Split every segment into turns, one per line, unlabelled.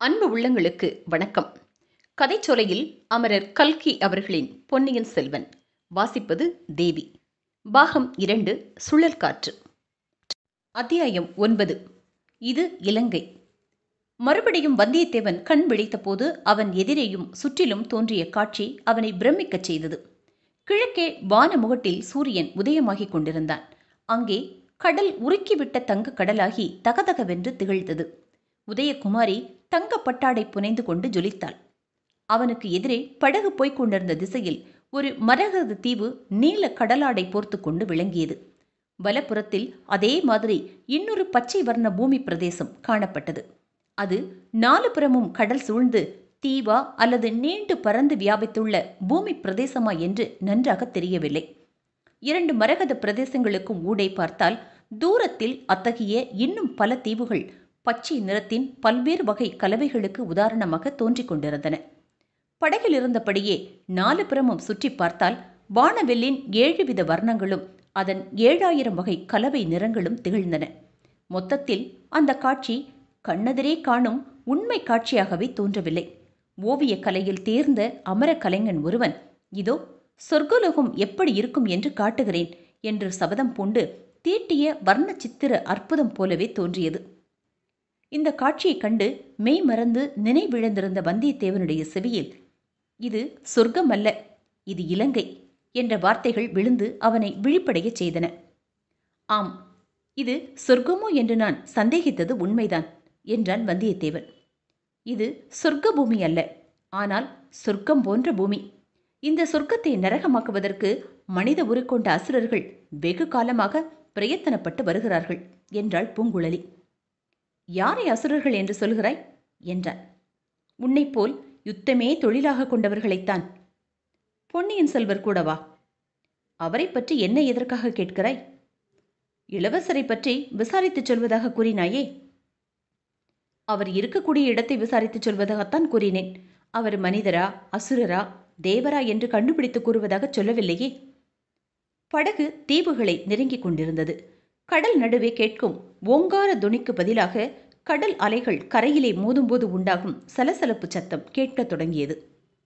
அன்பு உள்ளங்களுக்கு வணக்கம் கதைச்சொலையில் அமரர் கல்கி அவர்களின் பொன்னியின் செல்வன் வாசிப்பது தேவி பாகம் இரண்டு சுழல் காற்று அத்தியாயம் ஒன்பது இது இலங்கை மறுபடியும் வந்தியத்தேவன் கண் விழித்தபோது அவன் எதிரேயும் சுற்றிலும் தோன்றிய காட்சி அவனை பிரமிக்கச் செய்தது கிழக்கே வானமுகட்டில் சூரியன் உதயமாகிக் கொண்டிருந்தான் அங்கே கடல் உருக்கிவிட்ட தங்க கடலாகி தகதகவென்று திகழ்ந்தது உதயகுமாரி தங்க பட்டாடை புனைந்து கொண்டு ஜொலித்தாள் அவனுக்கு எதிரே படகு போய்க் கொண்டிருந்த திசையில் ஒரு மரகத தீவு நீல கடலாடை போர்த்து கொண்டு விளங்கியது வலப்புறத்தில் அதே மாதிரி இன்னொரு பச்சை வர்ண பூமி பிரதேசம் காணப்பட்டது அது நாலு புறமும் கடல் சூழ்ந்து தீவா அல்லது நீண்டு பறந்து வியாபித்துள்ள பூமி பிரதேசமா என்று நன்றாக தெரியவில்லை இரண்டு மரகத பிரதேசங்களுக்கும் ஊடே பார்த்தால் தூரத்தில் அத்தகைய இன்னும் பல தீவுகள் பச்சை நிறத்தின் பல்வேறு வகை கலவைகளுக்கு உதாரணமாக தோன்றிக் கொண்டிருந்தன படகில் இருந்தபடியே நாலு புறமும் சுற்றி பார்த்தால் வானவெல்லின் ஏழு வித வர்ணங்களும் அதன் ஏழாயிரம் வகை கலவை நிறங்களும் திகழ்ந்தன மொத்தத்தில் அந்த காட்சி கண்ணெதிரே காணும் உண்மை காட்சியாகவே தோன்றவில்லை ஓவிய கலையில் தேர்ந்த அமர கலைஞன் ஒருவன் இதோ சொர்க்கலோகம் எப்படி இருக்கும் என்று காட்டுகிறேன் என்று சபதம் பூண்டு தீட்டிய வர்ண சித்திர அற்புதம் போலவே தோன்றியது இந்த காட்சியைக் கண்டு மெய் மறந்து நினைவிழந்திருந்த வந்தியத்தேவனுடைய செவியில் இது சொர்க்கம் அல்ல இது இலங்கை என்ற வார்த்தைகள் விழுந்து அவனை விழிப்படையச் செய்தன ஆம் இது சொர்க்கமோ என்று நான் சந்தேகித்தது உண்மைதான் என்றான் வந்தியத்தேவன் இது சொர்க்க பூமி அல்ல ஆனால் சொர்க்கம் போன்ற பூமி இந்த சொர்க்கத்தை நரகமாக்குவதற்கு மனித உருக்கொண்ட அசுரர்கள் வெகு காலமாக பிரயத்தனப்பட்டு வருகிறார்கள் என்றாள் பூங்குழலி யாரை அசுரர்கள் என்று சொல்கிறாய் என்றான் உன்னைப் போல் யுத்தமே தொழிலாக கொண்டவர்களைத்தான் பொன்னியின் செல்வர் கூடவா அவரை பற்றி என்ன எதற்காக கேட்கிறாய் இளவரசரை பற்றி விசாரித்துச் சொல்வதாக கூறினாயே அவர் இருக்கக்கூடிய இடத்தை விசாரித்துச் சொல்வதாகத்தான் கூறினேன் அவர் மனிதரா அசுரரா தேவரா என்று கண்டுபிடித்து கூறுவதாக சொல்லவில்லையே படகு தீவுகளை நெருங்கிக் கொண்டிருந்தது கடல் நடுவே கேட்கும் ஓங்கார துணிக்கு பதிலாக கடல் அலைகள் கரையிலே மோதும்போது உண்டாகும் சலசலப்பு சத்தம் கேட்கத் தொடங்கியது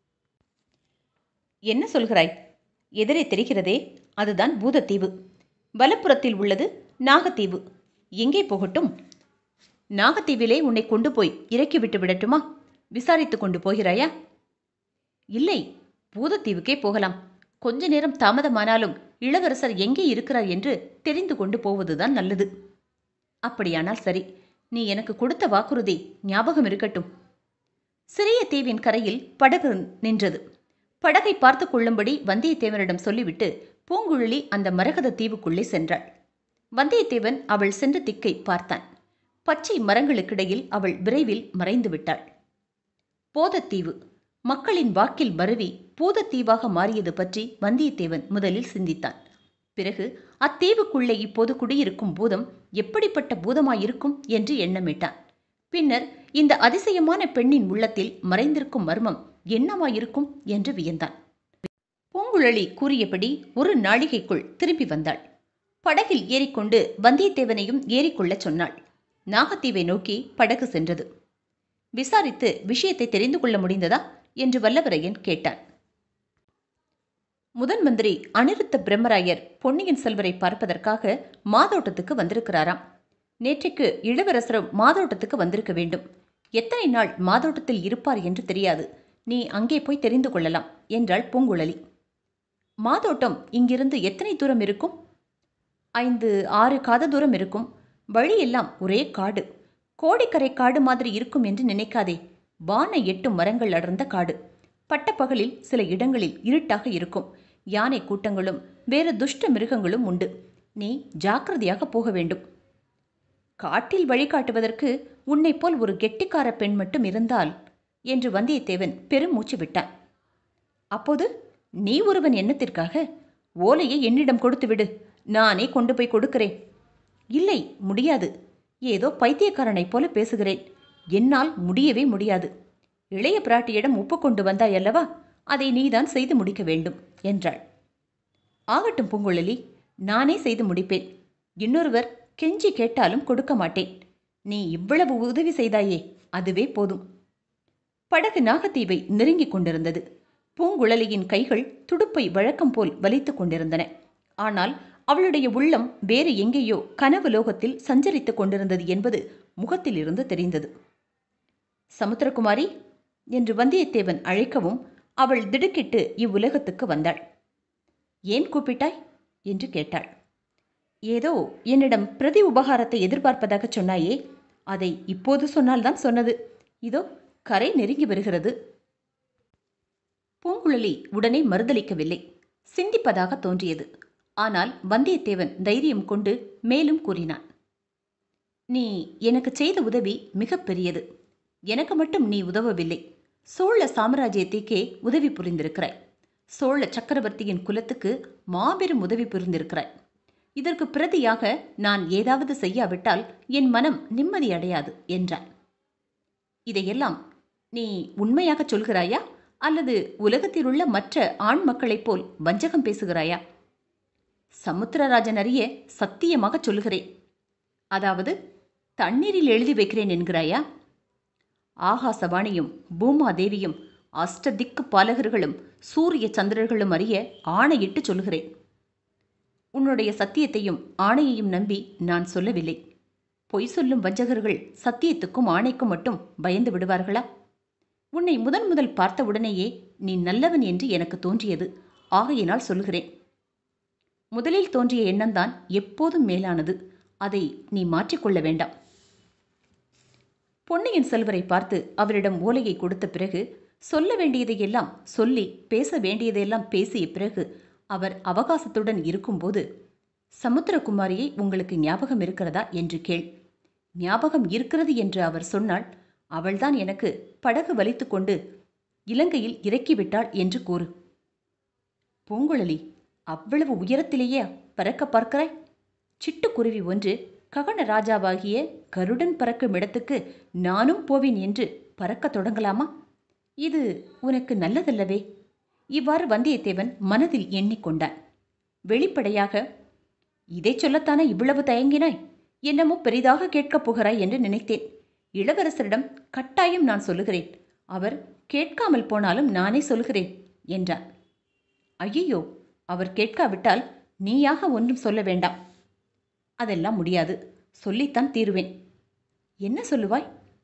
என்ன சொல்கிறாய் எதிரே தெரிகிறதே அதுதான் பூதத்தீவு வலப்புறத்தில் உள்ளது நாகத்தீவு எங்கே போகட்டும் நாகத்தீவிலே உன்னை கொண்டு போய் இறக்கிவிட்டு விடட்டுமா விசாரித்து கொண்டு போகிறாயா இல்லை பூதத்தீவுக்கே போகலாம் கொஞ்ச நேரம் தாமதமானாலும் இளவரசர் எங்கே இருக்கிறார் என்று தெரிந்து கொண்டு போவதுதான் நல்லது அப்படியானால் சரி நீ எனக்கு கொடுத்த வாக்குறுதி ஞாபகம் இருக்கட்டும் சிறிய தீவின் கரையில் படகு நின்றது படகை பார்த்து கொள்ளும்படி வந்தியத்தேவனிடம் சொல்லிவிட்டு பூங்குழலி அந்த மரகத தீவுக்குள்ளே சென்றாள் வந்தியத்தேவன் அவள் சென்ற திக்கை பார்த்தான் பச்சை மரங்களுக்கிடையில் அவள் விரைவில் மறைந்து விட்டாள் போதத்தீவு மக்களின் வாக்கில் மருவி பூதத்தீவாக மாறியது பற்றி வந்தியத்தேவன் முதலில் சிந்தித்தான் பிறகு அத்தீவுக்குள்ளே இப்போது குடியிருக்கும் பூதம் எப்படிப்பட்ட பூதமாயிருக்கும் என்று எண்ணமிட்டான் பின்னர் இந்த அதிசயமான பெண்ணின் உள்ளத்தில் மறைந்திருக்கும் மர்மம் என்னவாயிருக்கும் என்று வியந்தான் பூங்குழலி கூறியபடி ஒரு நாழிகைக்குள் திரும்பி வந்தாள் படகில் ஏறிக்கொண்டு வந்தியத்தேவனையும் ஏறிக்கொள்ளச் சொன்னாள் நாகத்தீவை நோக்கி படகு சென்றது விசாரித்து விஷயத்தை தெரிந்து கொள்ள முடிந்ததா என்று வல்லவரையன் கேட்டான் முதன் மந்திரி அனிருத்த பிரம்மராயர் பொன்னியின் செல்வரை பார்ப்பதற்காக மாதோட்டத்துக்கு வந்திருக்கிறாராம் நேற்றைக்கு இளவரசரும் மாதோட்டத்துக்கு வந்திருக்க வேண்டும் எத்தனை நாள் மாதோட்டத்தில் இருப்பார் என்று தெரியாது நீ அங்கே போய் தெரிந்து கொள்ளலாம் என்றாள் பூங்குழலி மாதோட்டம் இங்கிருந்து எத்தனை தூரம் இருக்கும் ஐந்து ஆறு காத தூரம் இருக்கும் வழியெல்லாம் ஒரே காடு கோடிக்கரை காடு மாதிரி இருக்கும் என்று நினைக்காதே வான எட்டும் மரங்கள் அடர்ந்த காடு பட்டப்பகலில் சில இடங்களில் இருட்டாக இருக்கும் யானை கூட்டங்களும் வேறு துஷ்ட மிருகங்களும் உண்டு நீ ஜாக்கிரதையாக போக வேண்டும் காட்டில் வழிகாட்டுவதற்கு உன்னை போல் ஒரு கெட்டிக்கார பெண் மட்டும் இருந்தால் என்று வந்தியத்தேவன் பெருமூச்சு விட்டான் அப்போது நீ ஒருவன் எண்ணத்திற்காக ஓலையை என்னிடம் கொடுத்து விடு நானே கொண்டு போய் கொடுக்கிறேன் இல்லை முடியாது ஏதோ பைத்தியக்காரனைப் போல பேசுகிறேன் என்னால் முடியவே முடியாது இளைய பிராட்டியிடம் ஒப்புக்கொண்டு வந்தாய் அல்லவா அதை நீதான் செய்து முடிக்க வேண்டும் என்றாள் ஆகட்டும் பூங்குழலி நானே செய்து முடிப்பேன் இன்னொருவர் கெஞ்சி கேட்டாலும் கொடுக்க மாட்டேன் நீ இவ்வளவு உதவி செய்தாயே அதுவே போதும் படகு நாகத்தீவை நெருங்கிக் கொண்டிருந்தது பூங்குழலியின் கைகள் துடுப்பை வழக்கம் போல் வலித்துக் கொண்டிருந்தன ஆனால் அவளுடைய உள்ளம் வேறு எங்கேயோ கனவு லோகத்தில் சஞ்சரித்துக் கொண்டிருந்தது என்பது முகத்திலிருந்து தெரிந்தது சமுத்திரகுமாரி என்று வந்தியத்தேவன் அழைக்கவும் அவள் திடுக்கிட்டு இவ்வுலகத்துக்கு வந்தாள் ஏன் கூப்பிட்டாய் என்று கேட்டாள் ஏதோ என்னிடம் பிரதி உபகாரத்தை எதிர்பார்ப்பதாக சொன்னாயே அதை இப்போது சொன்னால்தான் சொன்னது இதோ கரை நெருங்கி வருகிறது பூங்குழலி உடனே மறுதளிக்கவில்லை சிந்திப்பதாக தோன்றியது ஆனால் வந்தியத்தேவன் தைரியம் கொண்டு மேலும் கூறினான் நீ எனக்கு செய்த உதவி மிகப் பெரியது எனக்கு மட்டும் நீ உதவவில்லை சோழ சாம்ராஜ்யத்திற்கே உதவி புரிந்திருக்கிறாய் சோழ சக்கரவர்த்தியின் குலத்துக்கு மாபெரும் உதவி புரிந்திருக்கிறாய் இதற்கு பிரதியாக நான் ஏதாவது செய்யாவிட்டால் என் மனம் நிம்மதி அடையாது என்றான் இதையெல்லாம் நீ உண்மையாகச் சொல்கிறாயா அல்லது உலகத்திலுள்ள மற்ற ஆண் மக்களைப் போல் வஞ்சகம் பேசுகிறாயா சமுத்திரராஜன் அறிய சத்தியமாகச் சொல்கிறேன் அதாவது தண்ணீரில் எழுதி வைக்கிறேன் என்கிறாயா ஆகாசவாணியும் பூமாதேவியும் அஷ்டதிக்கு பாலகர்களும் சூரிய சந்திரர்களும் அறிய ஆணையிட்டு சொல்கிறேன் உன்னுடைய சத்தியத்தையும் ஆணையையும் நம்பி நான் சொல்லவில்லை பொய் சொல்லும் வஞ்சகர்கள் சத்தியத்துக்கும் ஆணைக்கும் மட்டும் பயந்து விடுவார்களா உன்னை முதன் முதல் பார்த்தவுடனேயே நீ நல்லவன் என்று எனக்கு தோன்றியது ஆகையினால் சொல்கிறேன் முதலில் தோன்றிய எண்ணம்தான் எப்போதும் மேலானது அதை நீ மாற்றிக்கொள்ள வேண்டாம் பொன்னியின் செல்வரை பார்த்து அவரிடம் ஓலையை கொடுத்த பிறகு சொல்ல வேண்டியதையெல்லாம் சொல்லி பேச வேண்டியதையெல்லாம் பேசிய பிறகு அவர் அவகாசத்துடன் இருக்கும்போது சமுத்திரகுமாரியை உங்களுக்கு ஞாபகம் இருக்கிறதா என்று கேள் ஞாபகம் இருக்கிறது என்று அவர் சொன்னால் அவள்தான் எனக்கு படகு வலித்து கொண்டு இலங்கையில் இறக்கிவிட்டாள் என்று கூறு பூங்குழலி அவ்வளவு உயரத்திலேயே பறக்க பார்க்கிறாய் சிட்டுக்குருவி ஒன்று ககன ராஜாவாகிய கருடன் பறக்கும் இடத்துக்கு நானும் போவேன் என்று பறக்கத் தொடங்கலாமா இது உனக்கு நல்லதல்லவே இவ்வாறு வந்தியத்தேவன் மனதில் எண்ணிக்கொண்டான் வெளிப்படையாக இதை சொல்லத்தானே இவ்வளவு தயங்கினாய் என்னமோ பெரிதாக கேட்கப் போகிறாய் என்று நினைத்தேன் இளவரசரிடம் கட்டாயம் நான் சொல்லுகிறேன் அவர் கேட்காமல் போனாலும் நானே சொல்கிறேன் என்றான் ஐயோ அவர் கேட்காவிட்டால் நீயாக ஒன்றும் சொல்ல வேண்டாம் அதெல்லாம் முடியாது சொல்லித்தான் தீருவேன் என்ன சொல்லுவாய்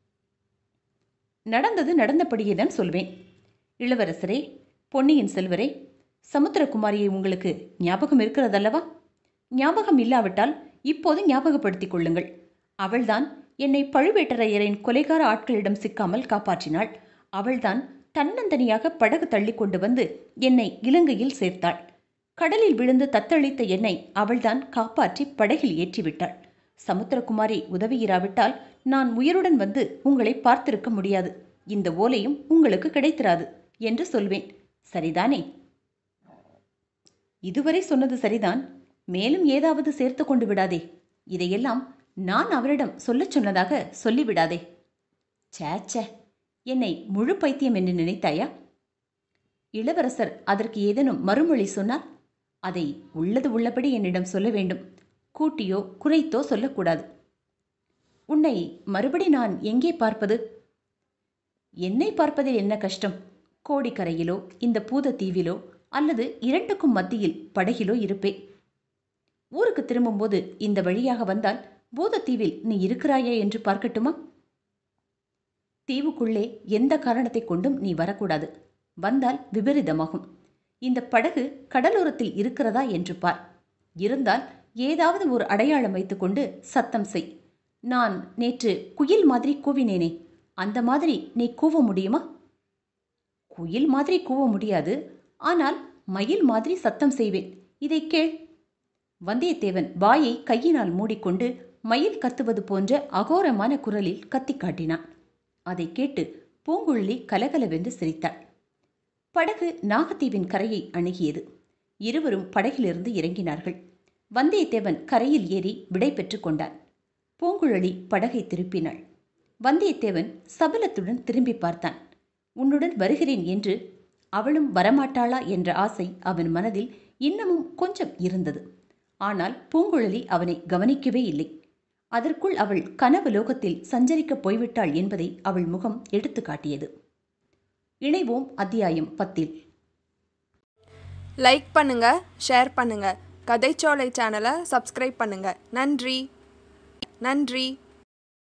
நடந்தது நடந்தபடியே தான் சொல்வேன் இளவரசரே பொன்னியின் செல்வரே சமுத்திரகுமாரியை உங்களுக்கு ஞாபகம் இருக்கிறதல்லவா ஞாபகம் இல்லாவிட்டால் இப்போது ஞாபகப்படுத்திக் கொள்ளுங்கள் அவள்தான் என்னை பழுவேட்டரையரின் கொலைகார ஆட்களிடம் சிக்காமல் காப்பாற்றினாள் அவள்தான் தன்னந்தனியாக படகு தள்ளி கொண்டு வந்து என்னை இலங்கையில் சேர்த்தாள் கடலில் விழுந்து தத்தளித்த என்னை அவள்தான் காப்பாற்றி படகில் ஏற்றிவிட்டாள் சமுத்திரகுமாரி உதவியிராவிட்டால் நான் உயிருடன் வந்து உங்களை பார்த்திருக்க முடியாது இந்த ஓலையும் உங்களுக்கு கிடைத்திராது என்று சொல்வேன் சரிதானே இதுவரை சொன்னது சரிதான் மேலும் ஏதாவது சேர்த்து கொண்டு விடாதே இதையெல்லாம் நான் அவரிடம் சொல்லச் சொன்னதாக சொல்லிவிடாதே சேச்சே என்னை முழு பைத்தியம் என்று நினைத்தாயா இளவரசர் அதற்கு ஏதேனும் மறுமொழி சொன்னார் அதை உள்ளது உள்ளபடி என்னிடம் சொல்ல வேண்டும் கூட்டியோ குறைத்தோ சொல்லக்கூடாது உன்னை மறுபடி நான் எங்கே பார்ப்பது என்னை பார்ப்பதில் என்ன கஷ்டம் கோடிக்கரையிலோ இந்த பூதத்தீவிலோ அல்லது இரண்டுக்கும் மத்தியில் படகிலோ இருப்பேன் ஊருக்கு திரும்பும்போது இந்த வழியாக வந்தால் பூதத்தீவில் நீ இருக்கிறாயா என்று பார்க்கட்டுமா தீவுக்குள்ளே எந்த காரணத்தை கொண்டும் நீ வரக்கூடாது வந்தால் விபரீதமாகும் இந்த படகு கடலோரத்தில் இருக்கிறதா என்று பார் இருந்தால் ஏதாவது ஒரு அடையாளம் வைத்துக்கொண்டு சத்தம் செய் நான் நேற்று குயில் மாதிரி கூவினேனே அந்த மாதிரி நீ கூவ முடியுமா குயில் மாதிரி கூவ முடியாது ஆனால் மயில் மாதிரி சத்தம் செய்வேன் இதை கேள் வந்தியத்தேவன் வாயை கையினால் மூடிக்கொண்டு மயில் கத்துவது போன்ற அகோரமான குரலில் கத்தி காட்டினான் அதை கேட்டு பூங்குழலி கலகலவென்று சிரித்தாள் படகு நாகத்தீவின் கரையை அணுகியது இருவரும் படகிலிருந்து இறங்கினார்கள் வந்தியத்தேவன் கரையில் ஏறி விடை பெற்றுக் கொண்டான் பூங்குழலி படகை திருப்பினாள் வந்தியத்தேவன் சபலத்துடன் திரும்பி பார்த்தான் உன்னுடன் வருகிறேன் என்று அவளும் வரமாட்டாளா என்ற ஆசை அவன் மனதில் இன்னமும் கொஞ்சம் இருந்தது ஆனால் பூங்குழலி அவனை கவனிக்கவே இல்லை அதற்குள் அவள் கனவு லோகத்தில் சஞ்சரிக்கப் போய்விட்டாள் என்பதை அவள் முகம் எடுத்து காட்டியது இணைவோம் அத்தியாயம் பத்தில்
லைக் பண்ணுங்க ஷேர் பண்ணுங்க கதைச்சோலை சேனலை சப்ஸ்கிரைப் பண்ணுங்க நன்றி நன்றி